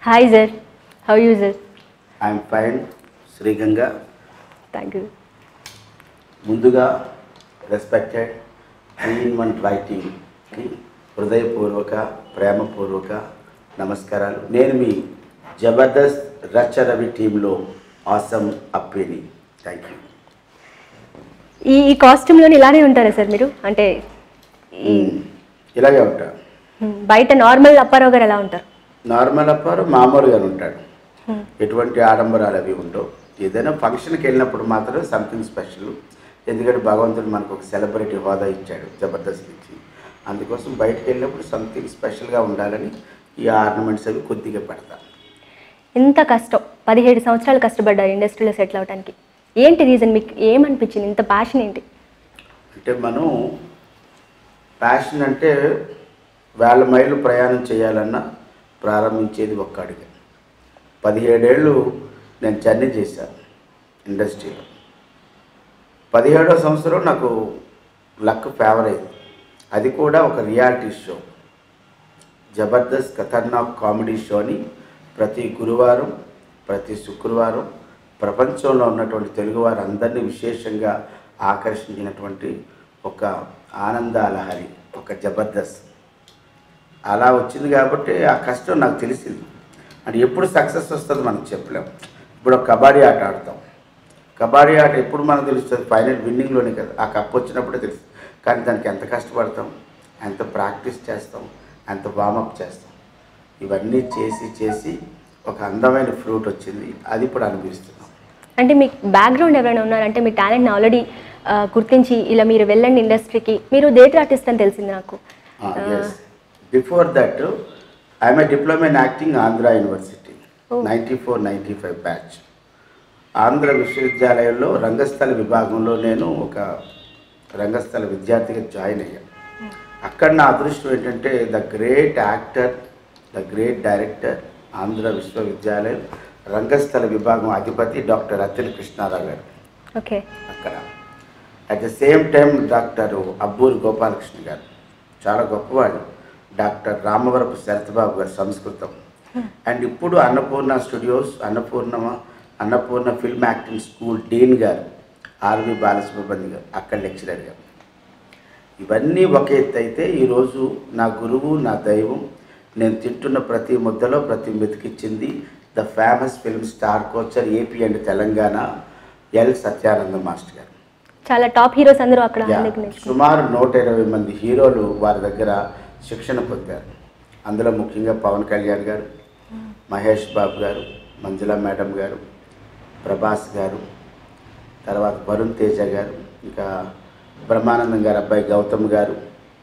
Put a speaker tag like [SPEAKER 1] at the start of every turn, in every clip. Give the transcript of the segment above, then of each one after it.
[SPEAKER 1] Hi sir how you sir
[SPEAKER 2] I'm fine శ్రీగంగా
[SPEAKER 1] thank you
[SPEAKER 2] ముందుగా respected three in one రైటింగ్కి హృదయపూర్వక ప్రేమపూర్వక నమస్కారాలు నేను మీ జబర్దస్త్ రచ్చ రవి టీంలో ఆసమ్ అప్పిని థ్యాంక్ యూ
[SPEAKER 1] ఈ ఈ కాస్ట్యూమ్లోని ఇలానే ఉంటారా సార్ మీరు అంటే ఈ
[SPEAKER 2] ఇలాగే ఉంటా
[SPEAKER 1] హ్మ్, బయట నార్మల్ అప్పారావు గారు ఎలా ఉంటారు
[SPEAKER 2] నార్మల్ అప్పారు మామూలుగానే ఉంటాడు ఎటువంటి ఆడంబరాలు అవి ఉండవు ఏదైనా ఫంక్షన్కి వెళ్ళినప్పుడు మాత్రం సంథింగ్ స్పెషల్ ఎందుకంటే భగవంతుడు మనకు ఒక సెలబ్రిటీ హోదా ఇచ్చాడు జబర్దస్త్ నుంచి అందుకోసం బయటకు వెళ్ళినప్పుడు సంథింగ్ స్పెషల్గా ఉండాలని ఈ ఆర్నమెంట్స్ అవి కొద్దిగా పెడతాం
[SPEAKER 1] ఇంత కష్టం పదిహేడు సంవత్సరాలు కష్టపడ్డారు ఇండస్ట్రీలో సెటిల్ అవడానికి ఏంటి రీజన్ మీకు ఏమనిపించింది ఇంత ప్యాషన్ ఏంటి
[SPEAKER 2] అంటే మనం ప్యాషన్ అంటే వేల మైళ్ళు ప్రయాణం చేయాలన్నా ప్రారంభించేది ఒక్క అడుగు పదిహేడేళ్ళు నేను జర్నీ చేశాను ఇండస్ట్రీలో పదిహేడో సంవత్సరం నాకు లక్ ఫేవర్ అయింది అది కూడా ఒక రియాలిటీ షో జబర్దస్త్ ఖతర్నాక్ కామెడీ షోని ప్రతి గురువారం ప్రతి శుక్రవారం ప్రపంచంలో ఉన్నటువంటి తెలుగువారు అందరినీ విశేషంగా ఆకర్షించినటువంటి ఒక ఆనందాలహరి ఒక జబర్దస్త్ అలా వచ్చింది కాబట్టి ఆ కష్టం నాకు తెలిసింది అంటే ఎప్పుడు సక్సెస్ వస్తుంది మనకు చెప్పలేం ఇప్పుడు ఒక కబడ్డీ ఆట ఆడతాం కబడ్డీ ఆట ఎప్పుడు మనకు తెలుస్తుంది ఫైనల్ విన్నింగ్లోనే కదా ఆ కప్ వచ్చినప్పుడే తెలుస్తుంది కానీ దానికి ఎంత కష్టపడతాం ఎంత ప్రాక్టీస్ చేస్తాం ఎంత వామప్ చేస్తాం ఇవన్నీ చేసి చేసి ఒక అందమైన ఫ్రూట్ వచ్చింది అది ఇప్పుడు అనిపిస్తున్నాం
[SPEAKER 1] అంటే మీకు బ్యాక్గ్రౌండ్ ఎవరైనా ఉన్నారంటే మీ టాలెంట్ని ఆల్రెడీ గుర్తించి ఇలా మీరు వెళ్ళండి ఇండస్ట్రీకి మీరు థియేటర్ ఆర్టిస్ట్ అని తెలిసింది నాకు
[SPEAKER 2] yes before that I'm a diploma in acting Andhra university
[SPEAKER 1] Oh.
[SPEAKER 2] Ninety four ninety five batch Andhra విశ్వవిద్యాలయంలో రంగస్థల విభాగంలో నేను ఒక రంగస్థల విద్యార్థిగా జాయిన్ అయ్యాను అక్కడ నా అదృష్టం ఏంటంటే the great actor the great director Andhra విశ్వవిద్యాలయం రంగస్థల విభాగం అధిపతి డాక్టర్ అత్తిలి కృష్ణారావు గారు
[SPEAKER 1] ఓకే
[SPEAKER 2] అక్కడ at the same time doctor Abburi Gopalakrishna garu చాలా గొప్పవాడు డాక్టర్ రామవరపు శరత్బాబు గారు సంస్కృతం అండ్ ఇప్పుడు అన్నపూర్ణ స్టూడియోస్ అన్నపూర్ణమ Annapurna film acting school dean garu R V Balasubrahmanyam గారు అక్కడ లెక్చరర్ గారు ఇవన్నీ ఒక ఎత్తు అయితే ఈరోజు నా గురువు నా దైవం నేను తింటున్న ప్రతి ముద్దలో ప్రతి మెతికిచ్చింది ద ఫేమస్ ఫిల్మ్ స్టార్ కోచర్ AP and Telangana L Satyananda master garu
[SPEAKER 1] చాలా టాప్ హీరోస్ అందరూ అక్కడ
[SPEAKER 2] యా,
[SPEAKER 1] ఆయనకి నేర్చుకున్నారు.
[SPEAKER 2] సుమారు నూట ఇరవై మంది హీరోలు వారి దగ్గర శిక్షణ పొందారు అందులో ముఖ్యంగా పవన్ కళ్యాణ్ గారు మహేష్ బాబు గారు మంజుల మేడం గారు ప్రభాస్ గారు తర్వాత వరుణ్ తేజ గారు ఇంకా బ్రహ్మానందం గారి అబ్బాయి గౌతమ్ గారు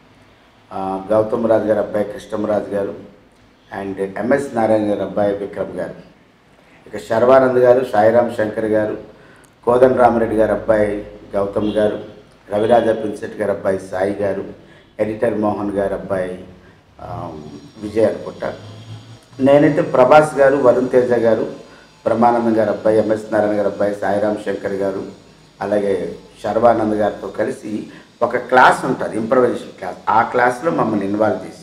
[SPEAKER 2] ఆ, గౌతమ్ రాజు గారి అబ్బాయి కృష్ణరాజు గారు అండ్ ఎంఎస్ నారాయణ గారి అబ్బాయి విక్రమ్ గారు ఇక శర్వానంద్ గారు సాయిరామ్ శంకర్ గారు కోదన్ రామరెడ్డి గారి అబ్బాయి గౌతమ్ గారు రవిరాజ ప్రిన్సెట్ గారి అబ్బాయి సాయి గారు ఎడిటర్ మోహన్ గారి అబ్బాయి ఆ, విజయ్ అనుకుంటా నేనైతే ప్రభాస్ గారు వరుణ్ తేజ గారు బ్రహ్మానందం గారి అబ్బాయి ఎంఎస్ నారాయణ గారి అబ్బాయి సాయిరామ్ శంకర్ గారు అలాగే శర్వానంద్ గారితో కలిసి ఒక క్లాస్ ఉంటుంది ఇంప్రవైజేషన్ క్లాస్ ఆ క్లాస్లో మమ్మల్ని ఇన్వాల్వ్ చేసి